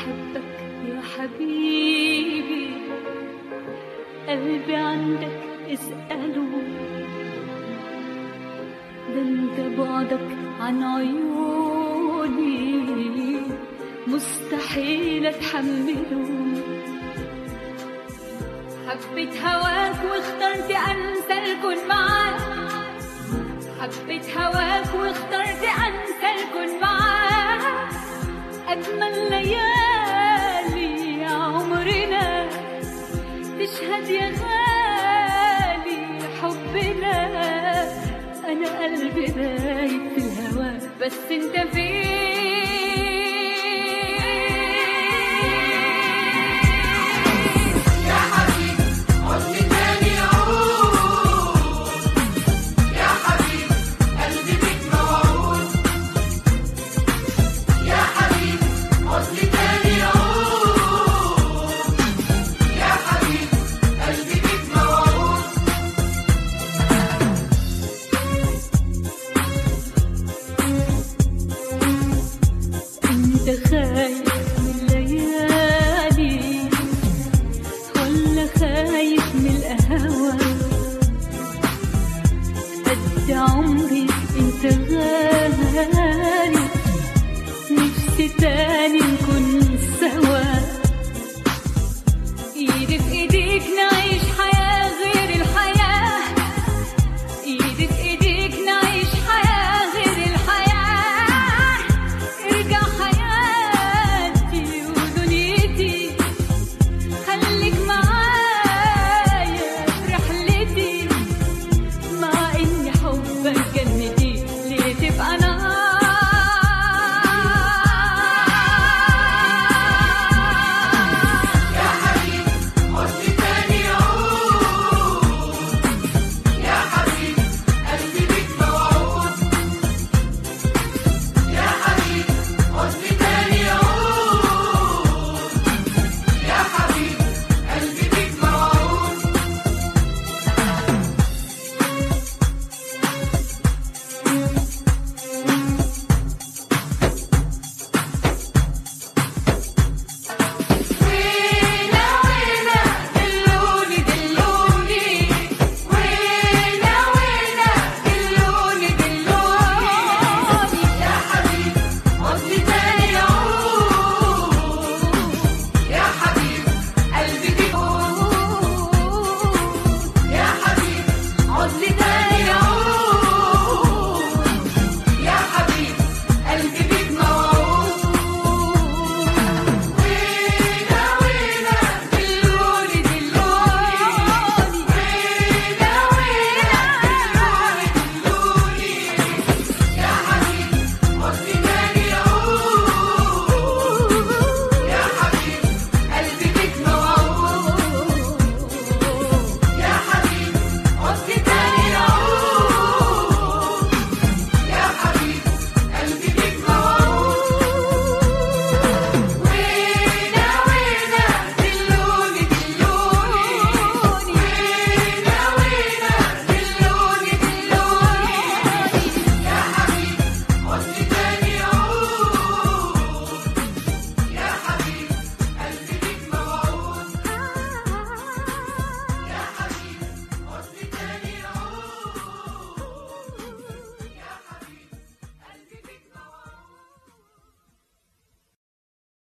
بحبك يا حبيبي قلبي عندك اسأله ده انت بعدك عن عيوني مستحيل اتحمله حبيت هواك واخترت انسى الكون معاك حبيت هواك واخترت انسى الكون معاك اجمل ليالي عمرنا تشهد يا غالي حبنا انا قلبي دايب في الهوى بس انت فين يا حبيبي حضني تاني يعود يا حبيبي قلبي بيك موعود يا حبيبي حضني تاني يعود يا حبيبي قلبي بيك موعود انت خايف من الليالي ولا خايف من القهوة قد عمري انت غالي نفسي تاني نكون سوا ايدي في ايديك نعيش